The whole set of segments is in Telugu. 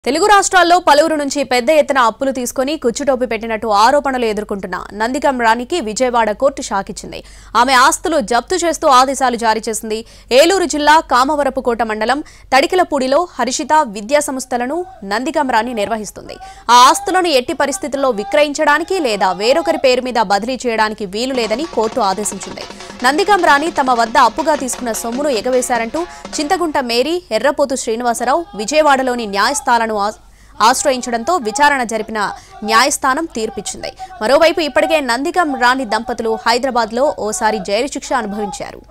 తెలుగు రాష్ట్రాల్లో పలువురు నుంచి పెద్ద ఎత్తున అప్పులు తీసుకుని కుచ్చుటోపి పెట్టినట్టు ఆరోపణలు ఎదుర్కొంటున్న నందిగం రాణికి విజయవాడ కోర్టు షాకిచ్చింది ఆమె ఆస్తులు జప్తు చేస్తూ ఆదేశాలు జారీ చేసింది ఏలూరు జిల్లా కామవరపుకోట మండలం తడికిలపూడిలో హర్షిత విద్యా సంస్థలను నందిగం రాణి నిర్వహిస్తుంది ఆ ఆస్తులను ఎట్టి పరిస్థితుల్లో విక్రయించడానికి లేదా వేరొకరి పేరు మీద బదిలీ చేయడానికి వీలు లేదని కోర్టు ఆదేశించింది నందిగం రాణి తమ వద్ద అప్పుగా తీసుకున్న సొమ్మును ఎగవేశారంటూ చింతగుంట మేరీ ఎర్రపోతు శ్రీనివాసరావు విజయవాడలోని న్యాయస్థానాలను ఆ- ఆశ్రయించడంతో విచారణ జరిపిన న్యాయస్థానం తీర్పిచ్చింది మరోవైపు ఇప్పటికే నందిగం రాణి దంపతులు హైదరాబాద్లో ఓసారి జైలు శిక్ష అనుభవించారు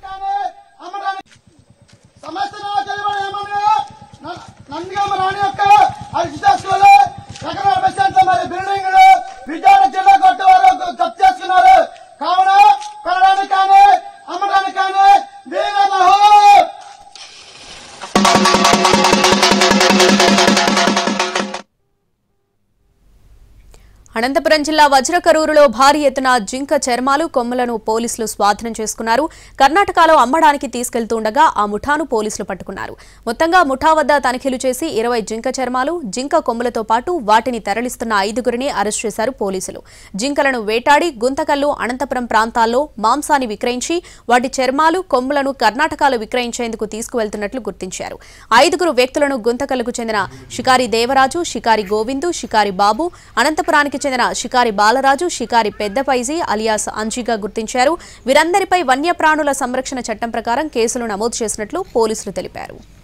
సమస్య తెలియబడి ఏమన్నా న- నందిగామ రాణి యొక్క అరిజిత స్కూల్ ఎకరా బెస్టెంట్ మరి బిల్డింగ్ విజయవాడ జిల్లా కొట్టు వారు జప్తు చేసుకున్నారు కావున కొనడానికి కానీ అమ్మడానికి కానీ వీలనహో అనంతపురం జిల్లా వజ్రకరూరులో భారీ ఎత్తున జింక చర్మాలు కొమ్ములను పోలీసులు స్వాధీనం చేసుకున్నారు కర్ణాటకలో అమ్మడానికి తీసుకెళ్తుండగా ఆ ముఠాను పోలీసులు పట్టుకున్నారు మొత్తంగా ముఠా వద్ద తనిఖీలు చేసి ఇరవై జింక చర్మాలు జింక కొమ్ములతో పాటు వాటిని తరలిస్తున్న ఐదుగురిని అరెస్ట్ చేశారు పోలీసులు జింకలను వేటాడి గుంతకల్లు అనంతపురం ప్రాంతాల్లో మాంసాన్ని విక్రయించి వాటి చర్మాలు కొమ్ములను కర్ణాటకలో విక్రయించేందుకు తీసుకువెళ్తున్నట్లు గుర్తించారు ఐదుగురు వ్యక్తులను గుంతకల్లుకు చెందిన షికారి దేవరాజు షికారి గోవిందు షికారి బాబు అనంతపురానికి చెందిన షికారి బాలరాజు షికారి పెద్దపైజీ అలియాస్ అంజీగా గుర్తించారు వీరందరిపై వన్యప్రాణుల సంరక్షణ చట్టం ప్రకారం కేసులు నమోదు చేసినట్లు పోలీసులు తెలిపారు